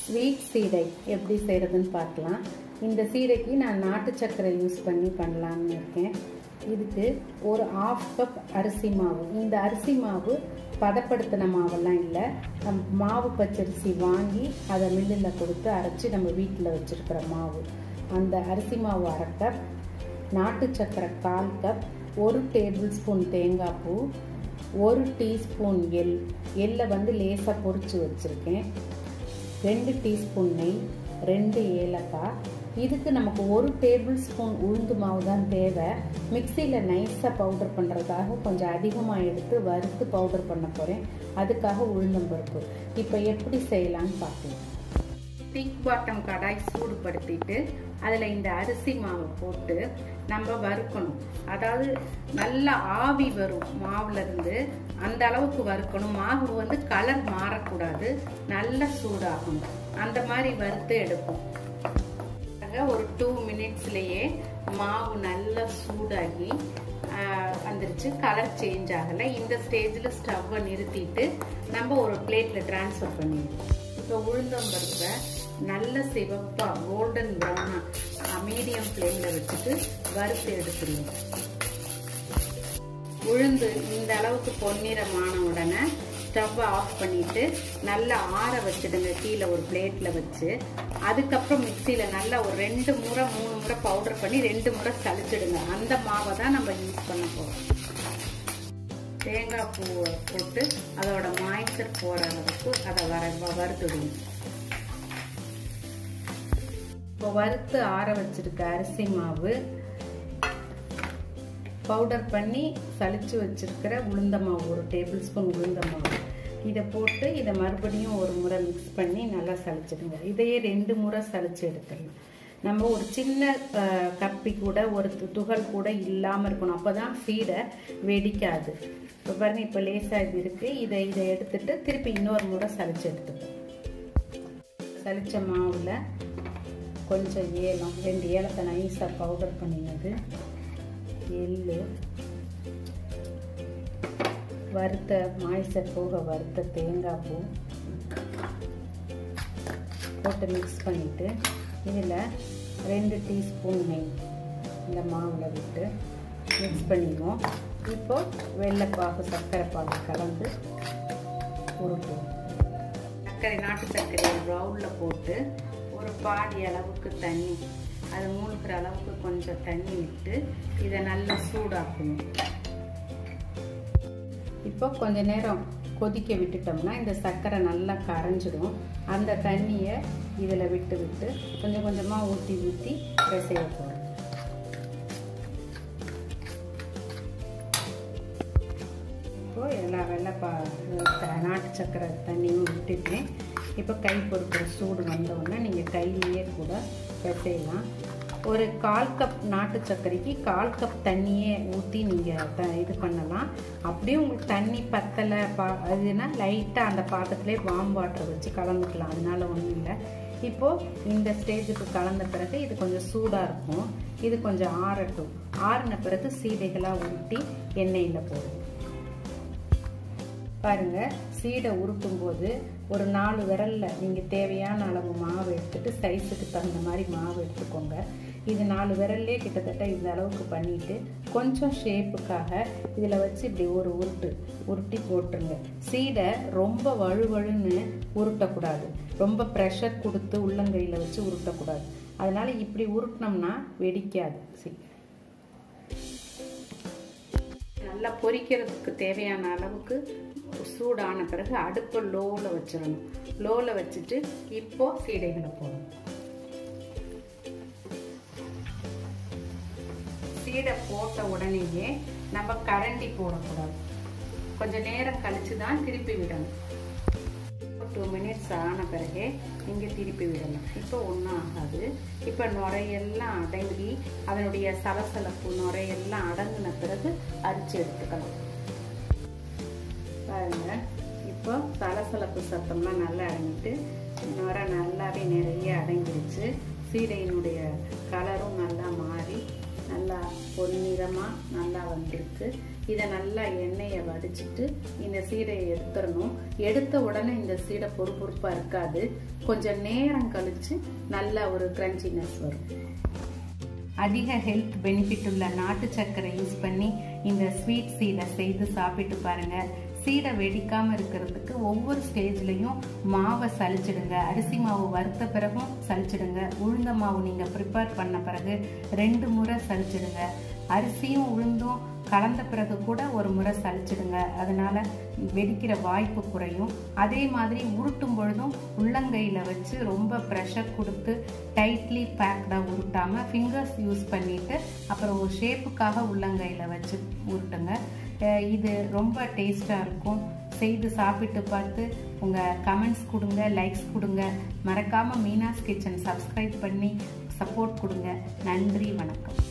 sweet சீடை எப்படி செய்கிறதுன்னு பார்க்கலாம் இந்த சீடைக்கு நான் நாட்டு சர்க்கரை யூஸ் பண்ணி பண்ணலான்னு இருக்கேன் இதுக்கு ஒரு ஆஃப் கப் அரிசி மாவு இந்த அரிசி மாவு பதப்படுத்தின மாவெல்லாம் இல்லை நம் மாவு பச்சரிசி வாங்கி அதை மில்லில் கொடுத்து அரைச்சி நம்ம வீட்டில் வச்சுருக்கிற மாவு அந்த அரிசி மாவு அரை கப் நாட்டு சர்க்கரை கால் கப் ஒரு டேபிள் ஸ்பூன் தேங்காய் பூ ஒரு டீஸ்பூன் எள் எள்ளை வந்து லேசாக பொரிச்சு வச்சுருக்கேன் ரெண்டு டீஸ்பூன் நெய் ரெண்டு ஏலக்காய் இதுக்கு நமக்கு ஒரு டேபிள் ஸ்பூன் உளுந்து மாவு தான் தேவை மிக்சியில் நைஸாக பவுடர் பண்ணுறதுக்காக கொஞ்சம் அதிகமாக எடுத்து வறுத்து பவுடர் பண்ண போகிறேன் அதுக்காக உளுந்தம்பருப்பு இப்போ எப்படி செய்யலான்னு பார்க்கலாம் திக் பாட்டம் கடாய் சூடுபடுத்திட்டு அதில் இந்த அரிசி மாவை போட்டு நம்ம வறுக்கணும் அதாவது நல்லா ஆவி வரும் மாவுல இருந்து அந்த அளவுக்கு வறுக்கணும் மாவு வந்து கலர் மாறக்கூடாது நல்ல சூடாகணும் அந்த மாதிரி வறுத்து எடுப்போம் ஒரு டூ மினிட்ஸ்லேயே மாவு நல்லா சூடாகி வந்துருச்சு கலர் சேஞ்ச் ஆகலை இந்த ஸ்டேஜில் ஸ்டவ்வை நிறுத்திட்டு நம்ம ஒரு பிளேட்டில் ட்ரான்ஸ்ஃபர் பண்ணிடுவோம் இப்போ உளுந்தம்பருப்பை நல்ல சிவப்பாக கோல்டன் ப்ரௌனாக மீடியம் ஃப்ளேமில் வச்சுட்டு வறுத்து எடுத்துருவோம் உளுந்து இந்த அளவுக்கு பொன்னிறமான உடனே ஸ்டவ்வை ஆஃப் பண்ணிட்டு நல்லா ஆற வச்சுடுங்க கீழே ஒரு பிளேட்டில் வச்சு அதுக்கப்புறம் மிக்சியில் நல்லா ஒரு ரெண்டு முறை மூணு முறை பவுடர் பண்ணி ரெண்டு முறை சளிச்சிடுங்க அந்த மாவை தான் நம்ம யூஸ் பண்ண போகிறோம் தேங்காய் பூவை போட்டு அதோட மாய்ச்சர் போகிற அளவுக்கு அதை வர வறுத்துடுங்க இப்போ வறுத்து ஆற வச்சிருக்க அரிசி மாவு பவுடர் பண்ணி சளிச்சு வச்சிருக்கிற உளுந்த மாவு ஒரு டேபிள் ஸ்பூன் உளுந்த மாவு இதை போட்டு இதை மறுபடியும் ஒரு முறை மிக்ஸ் பண்ணி நல்லா சளிச்சிடுங்க இதையே ரெண்டு முறை சளிச்சு எடுத்துடலாம் நம்ம ஒரு சின்ன கப்பி கூட ஒரு துகள் கூட இல்லாமல் இருக்கணும் அப்போ தான் ஃபீடை வெடிக்காது இப்போ பாருங்க இப்போ லேசாக இது இருக்குது இதை இதை எடுத்துட்டு திருப்பி இன்னொரு முறை சளிச்சு எடுத்துப்போம் சளிச்ச மாவில் கொஞ்சம் ஏலம் ரெண்டு ஏலத்தை நைஸாக பவுடர் பண்ணினது எள்ளு வறுத்த மாய்ச்சர் போக வறுத்த தேங்காய் பூ போட்டு மிக்ஸ் பண்ணிவிட்டு இதில் ரெண்டு டீஸ்பூன் நெய் இந்த மாவில் விட்டு மிக்ஸ் பண்ணிடுவோம் இப்போ வெள்ளைப்பாகு சர்க்கரை பாகு கலந்து உருட்டுவோம் சர்க்கரை நாட்டு சர்க்கரையை ப்ரௌனில் போட்டு ஒரு பாதி அளவுக்கு தண்ணி அது மூழ்கிற அளவுக்கு கொஞ்சம் தண்ணி விட்டு இதை நல்லா சூடாக்கணும் இப்போ கொஞ்ச நேரம் கொதிக்க விட்டுட்டோம்னா இந்த சர்க்கரை நல்லா கரைஞ்சிடும் அந்த தண்ணியை இதில் விட்டு விட்டு கொஞ்சம் கொஞ்சமாக ஊற்றி ஊற்றி பிசைய போகிறோம் இப்போ எல்லா வெள்ளைப்பா நாட்டு சர்க்கரை தண்ணியும் விட்டுட்டேன் இப்போ கை பொறுக்கிற சூடு வந்தவுடனே நீங்கள் கையிலேயே கூட பிசையலாம் ஒரு கால் கப் நாட்டு சர்க்கரைக்கு கால் கப் தண்ணியே ஊற்றி நீங்கள் த இது பண்ணலாம் அப்படியே உங்களுக்கு தண்ணி பத்தலை பா அதுனா லைட்டாக அந்த பாத்திரத்துலேயே வாம் வாட்டர் வச்சு கலந்துக்கலாம் அதனால ஒன்றும் இல்லை இப்போது இந்த ஸ்டேஜுக்கு கலந்த பிறகு இது கொஞ்சம் சூடாக இருக்கும் இது கொஞ்சம் ஆறட்டும் ஆறின பிறகு சீடைகளாக உருட்டி எண்ணெயில் போடும் பாருங்க சீடை உருட்டும் போது ஒரு நாலு விரலில் நீங்கள் தேவையான அளவு மாவு எடுத்துட்டு சைஸுக்கு தகுந்த மாதிரி மாவு எடுத்துக்கோங்க இது நாலு விரல்லே கிட்டத்தட்ட இந்த அளவுக்கு பண்ணிட்டு கொஞ்சம் ஷேப்புக்காக இதில் வச்சு இப்படி ஒரு உருட்டு உருட்டி போட்டுருங்க சீடை ரொம்ப வழுவழுன்னு உருட்டக்கூடாது ரொம்ப ப்ரெஷர் கொடுத்து உள்ளங்கையில் வச்சு உருட்டக்கூடாது அதனால இப்படி உருட்டினோம்னா வெடிக்காது சீ நல்லா பொரிக்கிறதுக்கு தேவையான அளவுக்கு சூடான பிறகு அடுப்பு லோவில் வச்சிடணும் லோவில் வச்சுட்டு இப்போ சீடைகளை போடணும் சீடை போட்ட உடனேயே நம்ம கரண்டி போடக்கூடாது கொஞ்சம் நேரம் கழிச்சு தான் திருப்பி விடணும் டூ மினிட்ஸ் ஆன பிறகு நீங்கள் திருப்பி விடலாம் இப்போ ஒன்றும் ஆகாது இப்போ நுரையெல்லாம் அடங்கி அதனுடைய சலசலப்பு நுரையெல்லாம் அடங்கின பிறகு அரிச்சு எடுத்துக்கலாம் பாருங்க இப்போ சலசலப்பு சத்தம்லாம் நல்லா அடங்கிட்டு நுரை நல்லாவே நிறைய அடங்கிடுச்சு சீடையினுடைய கலரும் நல்லா மாறி நல்லா பொன்னிறமாக நல்லா வந்திருக்கு இதை நல்லா எண்ணெயை வடிச்சிட்டு இந்த சீடையை எடுத்துடணும் எடுத்த உடனே இந்த சீடை பொறுப்பொறுப்பாக இருக்காது கொஞ்சம் நேரம் கழிச்சு நல்ல ஒரு கிரன்ச்சினஸ் வரும் அதிக ஹெல்த் பெனிஃபிட் உள்ள நாட்டு சர்க்கரை யூஸ் பண்ணி இந்த ஸ்வீட் சீடை செய்து சாப்பிட்டு பாருங்க சீடை வெடிக்காம இருக்கிறதுக்கு ஒவ்வொரு ஸ்டேஜ்லையும் மாவை சலிச்சிடுங்க அரிசி மாவு வறுத்த பிறகும் சலிச்சிடுங்க உளுந்த மாவு நீங்கள் ப்ரிப்பேர் பண்ண பிறகு ரெண்டு முறை சலிச்சிடுங்க அரிசியும் உளுந்தும் கலந்த பிறகு கூட ஒரு முறை சலிச்சிடுங்க அதனால வெடிக்கிற வாய்ப்பு குறையும் அதே மாதிரி உருட்டும் பொழுதும் உள்ளங்கையில் வச்சு ரொம்ப ப்ரெஷர் கொடுத்து டைட்லி பேக்டாக உருட்டாமல் ஃபிங்கர்ஸ் யூஸ் பண்ணிவிட்டு அப்புறம் ஒரு ஷேப்புக்காக உள்ளங்கையில் வச்சு உருட்டுங்க இது ரொம்ப டேஸ்ட்டாக இருக்கும் செய்து சாப்பிட்டு பார்த்து உங்கள் கமெண்ட்ஸ் கொடுங்க லைக்ஸ் கொடுங்க மறக்காமல் மீனாஸ் கிச்சன் சப்ஸ்கிரைப் பண்ணி சப்போர்ட் கொடுங்க நன்றி வணக்கம்